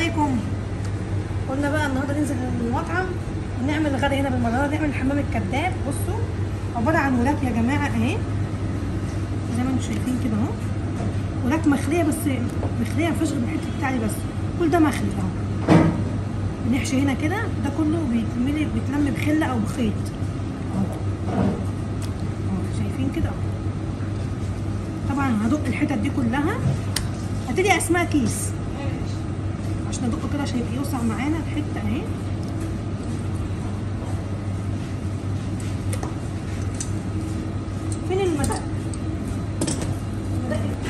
عليكم قلنا بقى النهارده ننزل المطعم ونعمل الغدا هنا بالمره نعمل الحمام الكذاب بصوا عباره عن وراك يا جماعه اهي زي ما انتم شايفين كده اهو وراك مخليه بس مخليه ما فيهاش غير الحته بتاعي بس كل ده مخلي اهو بنحشي هنا كده ده كله بيتملي بيتلم بخله او بخيط اهو اهو شايفين كده اهو طبعا هدق الحتت دي كلها هتدي اسماء كيس عشان ادقه كده عشان يبقى يوسع معانا الحته اهي فين المدق المدق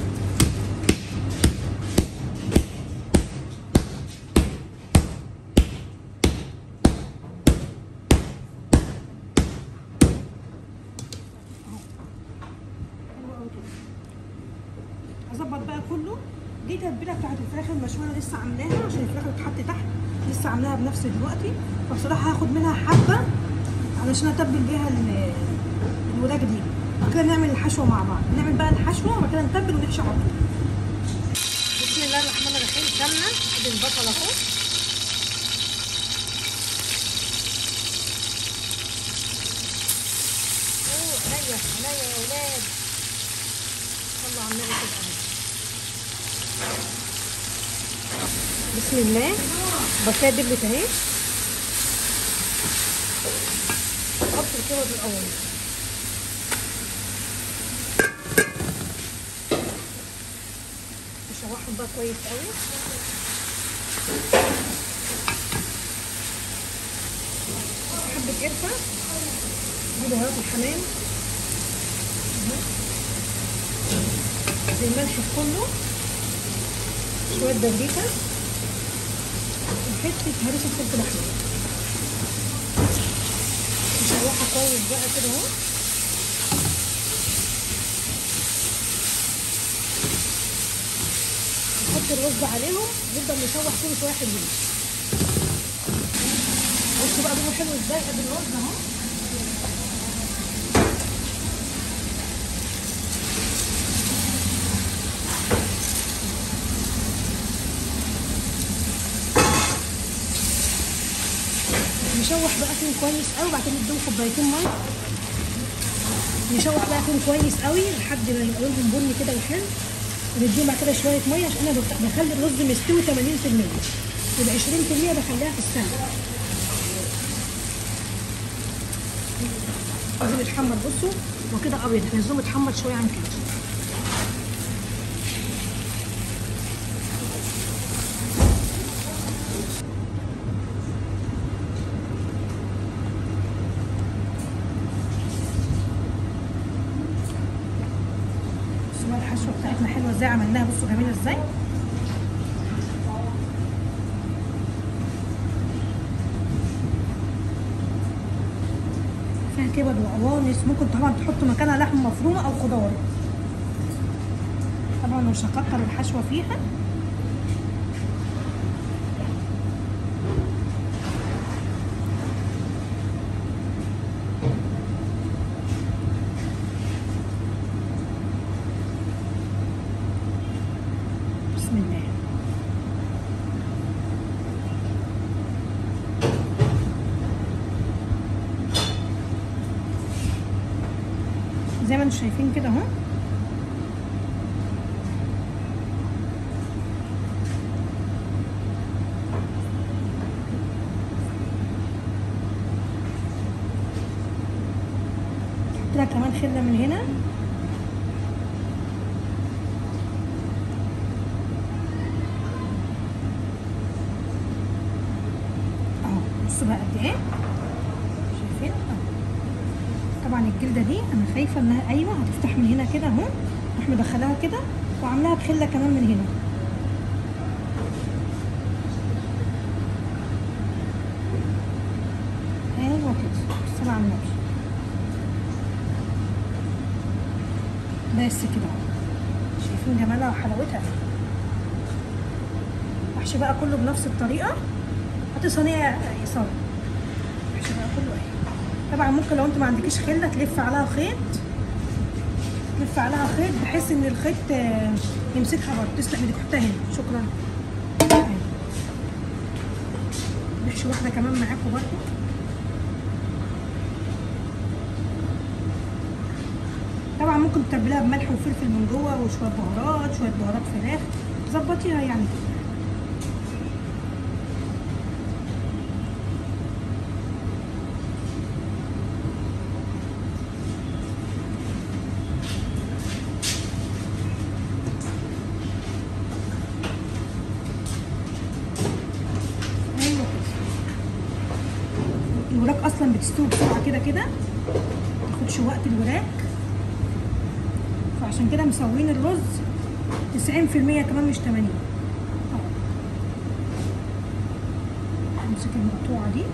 حلو قوي كده اظبط بقى كله دي تتبيله بتاعت الفراخ المشويه أنا لسه عاملاها عشان الفراخ بتتحط تحت لسه عاملاها بنفسي دلوقتي فبصراحه هاخد منها حبه علشان اتبل بيها ال- الوراك دي بعد كده نعمل الحشوه مع بعض نعمل بقى الحشوه وبعد كده نتبل ونحشي على طول بسم الله الرحمن الرحيم سمنه ادي البصل اهو اوه عينيا عينيا يا ولاد صلوا على النبي كده اهو بسم الله بصلايه دبلت اهي حط الكبد الاول نشوحهم بقى كويس قوي حبة قرفة دي بهارات الحمام اهو. زي الملح في كله شوية بابريكا وحتة هريسة فلفل أحمر نشوحها كويس بقى كده اهو نحط الرز عليهم نفضل نشوح كل شوية حلوين بصوا بقى لونه حلو ازاي ادي الرز اهو نشوح بقى فيهم كويس قوي وبعد كده نديهم كوبايتين ميه نشوح بقى فيهم كويس قوي لحد ما يبقى لونهم بني كده وحلو ونديهم بعد كده شويه ميه عشان انا بخ- بخلي الرز مستوي 80% يبقى 20% بخليها في السلق لازم يتحمر بصوا هو كده ابيض احنا لازم يتحمر شويه عن كده بصوا بقى الحشوه بتاعتنا حلوه ازاي عملناها بصوا جميله ازاي فيها كبد وقوانص ممكن طبعا تحطوا مكانها لحم مفرومه او خضار طبعا مش هكتر الحشوه فيها بسم الله زي ما انتم شايفين كده اهو حط لها كمان خله من هنا اهو بصوا بقى قد ايه شايفين اهو طبعا الجلده دي انا خايفه انها ايوه هتفتح من هنا كده اهو اروح مدخلاها كده وعاملاها بخله كمان من هنا ايوه كده الصلاه على النبي بس كده اهو شايفين جمالها وحلاوتها احشي بقى كله بنفس الطريقه هاتي صينيه يسار احشي بقى كله اهي طبعا ممكن لو انت ما عندكيش خله تلف عليها خيط تلف عليها خيط بحيث ان الخيط آه، يمسكها برضه تسلق ايدك حطها هنا شكرا أهي. نحشي واحده كمان معاكم برضه طبعا ممكن تتبليها بملح وفلفل من جوه وشويه بهارات شويه بهارات فراخ ظبطيها يعني كده ايوه كده الوراك اصلا بتستوي بسرعه كده كده متاخدش وقت الوراك فعشان كده مسوين الرز 90% كمان مش 80 اهو امسك المقطوعه دي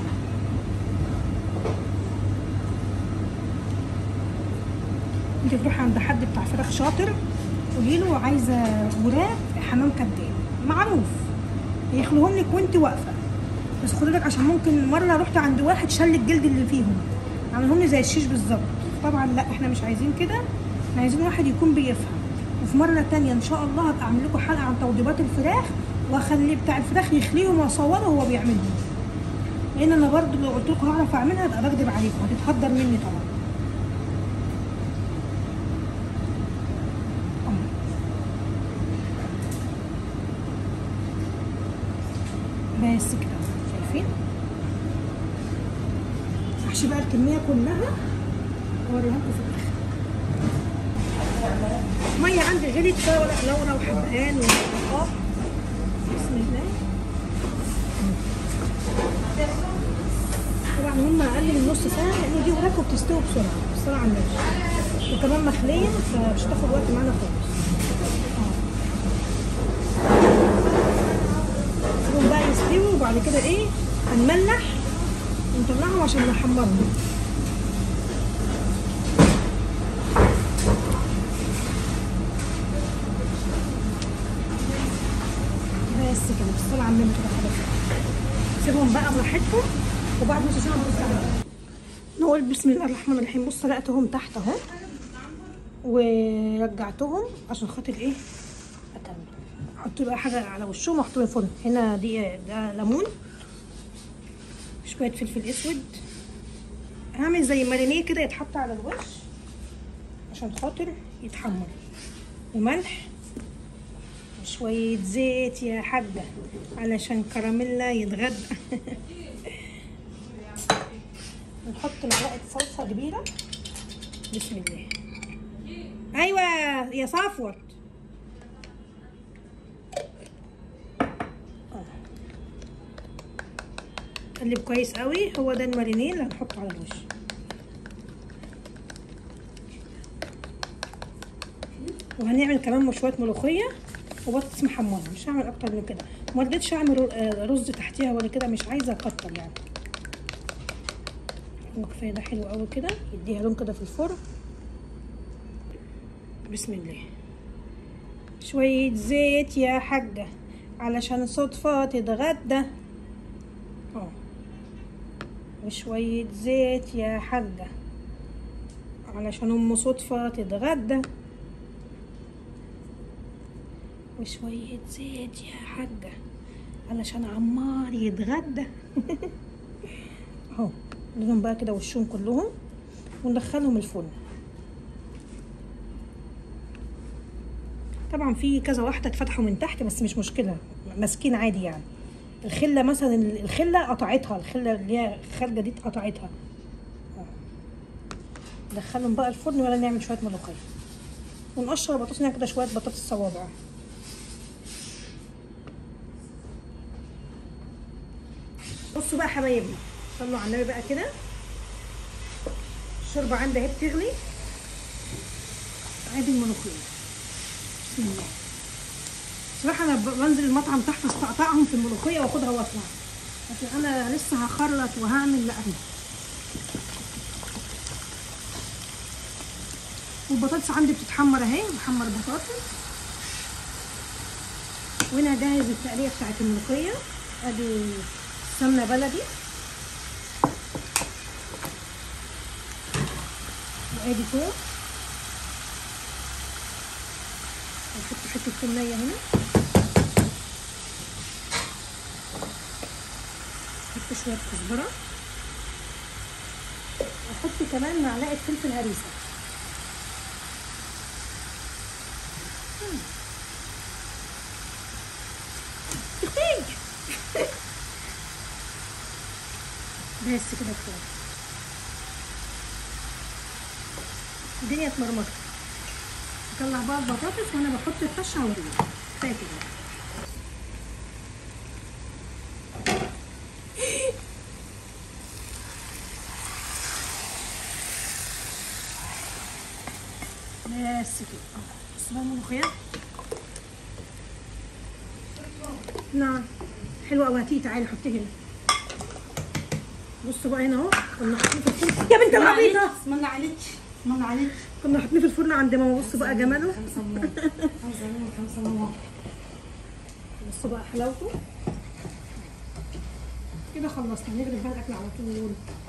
انت تروحي عند حد بتاع فراخ شاطر قولي له عايزه وراك حمام كداب معروف يخلوهم لك وانت واقفه بس خدي بالك عشان ممكن مره رحت عند واحد شل الجلد اللي فيهم عملهم لي زي الشيش بالظبط طبعا لا احنا مش عايزين كده احنا عايزين واحد يكون بيفهم وفي مره تانية ان شاء الله هبقى اعمل لكم حلقه عن توضيبات الفراخ واخلي بتاع الفراخ يخليهم واصوره وهو بيعملهم لان انا برضو لو قلت لكم هعرف اعملها ابقى بكدب عليكم هتتهدر مني طبعا أهو. بس كده شايفين احشي بقى الكميه كلها واوريها لكم في الاخر ميه عندي غليت بقى ورق لورا وحبهان واه بسم الله طبعا هم اقل من نص ساعه لان دي وراك وبتستوي بسرعه بسرعه على النار وكمان مخليه فمش هتاخد وقت معانا خالص اه سيبهم بقى يستووا وبعد كده ايه هنملح ونطلعهم عشان نحمرهم بس كده بالصلاة على النبي كده خلاص سيبهم بقى براحتكم وبعد نص ساعة نبص عليهم نقول بسم الله الرحمن الرحيم بص لقيتهم تحت اهو ورجعتهم عشان خاطر ايه اكمل احط بقى حاجة على وشهم واحطهم الفرن هنا دي ده ليمون شوية فلفل اسود هعمل زي مارينيه كده يتحط على الوش عشان خاطر يتحمر وملح وشوية زيت يا حاجة علشان كراميلا يتغدى نحط معلقة صلصة كبيرة بسم الله أيوة يا صفوت آه. قلب كويس قوي هو ده المارينيه اللي هنحطه على الوش وهنعمل كمان شويه ملوخيه وبطاطس محمره مش هعمل اكتر من كده ما رضيتش اعمل رو- آه، رز تحتيها ولا كده مش عايزه اكتر يعني هو كفايه ده حلو قوي كده يديها لون كده في الفرن بسم الله شويه زيت يا حاجه علشان صدفه تتغدى اه وشويه زيت يا حاجه علشان ام صدفه تتغدى وشوية زيت يا حاجة علشان عمار يتغدى اهو نجيبهم بقى كده وشهم كلهم وندخلهم الفرن طبعا في كذا واحدة اتفتحوا من تحت بس مش مشكلة ماسكين عادي يعني الخلة مثلا الخلة قطعتها الخلة اللي هي الخارجة دي قطعتها اهو. ندخلهم بقى الفرن ولا نعمل شوية ملوخية ونقشر بطاطس نعمل كده شوية بطاطس صوابع بصوا بقى يا حبايبنا صلوا على النبي بقى كده الشوربه عندي اهي بتغلي ادي الملوخيه بسم الله صراحه انا ب- بنزل المطعم تحت استقطعهم في الملوخيه واخدها واطلع لكن انا لسه هخرط وهعمل لا اهي والبطاطس عندي بتتحمر اهي بحمر بطاطس وهنا جاهز التقليه بتاعت الملوخيه ادي سمنه بلدي وادي فوق نحط حته توميه هنا شويه كزبره احط كمان معلقه فلفل هريسه مم. تختيج بس كده كفايه الدنيا اتمرمطت اطلع بقى البطاطس وانا بحط الطشه اوريك كفايه كده بس كده اه بص بقى الملوخيه نعم حلوه قوي هاتي تعالي حطي هنا بصوا بقى هنا اهو كنا حاطين في الفرن يا بنت العبيطه اسم الله عليك اسم الله عليك كنا حاطين في الفرن عند ماما بصوا بقى جماله خمسة نور خمسة نور خمسة نور بصوا بقى حلاوته كده خلصنا نغرف بقى الاكل على طول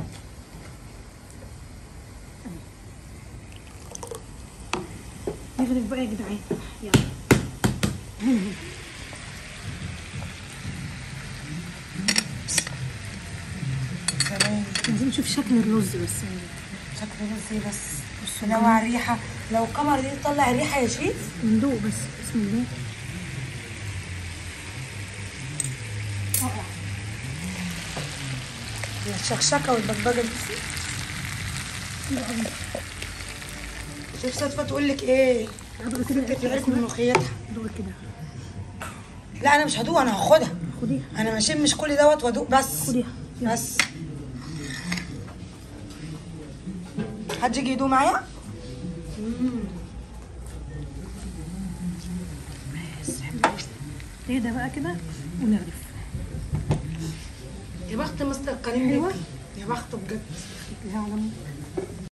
نغرف بقى يا جدعان يلا سلام عايزين نشوف شكل الرز بس شكله بس بس بص لو على الريحة لو الكاميرا دي تطلع الريحة يا شيف ندوق بس بسم الله رائع الشكشكة والبقبقة دي شيف صدفة تقول لك ايه ادوق كده فكرة العيش من ملوخيتها ادوق كده لا انا مش هدوق انا هاخدها خديها انا ما اشمش كل دوت وادوق بس خديها يلا. بس حد يجي يدوق معايا بس حلو ايه ده بقى كده ونغرف يا بخت مستر كريم حلوة؟ بيكي يا بخته بجد لا على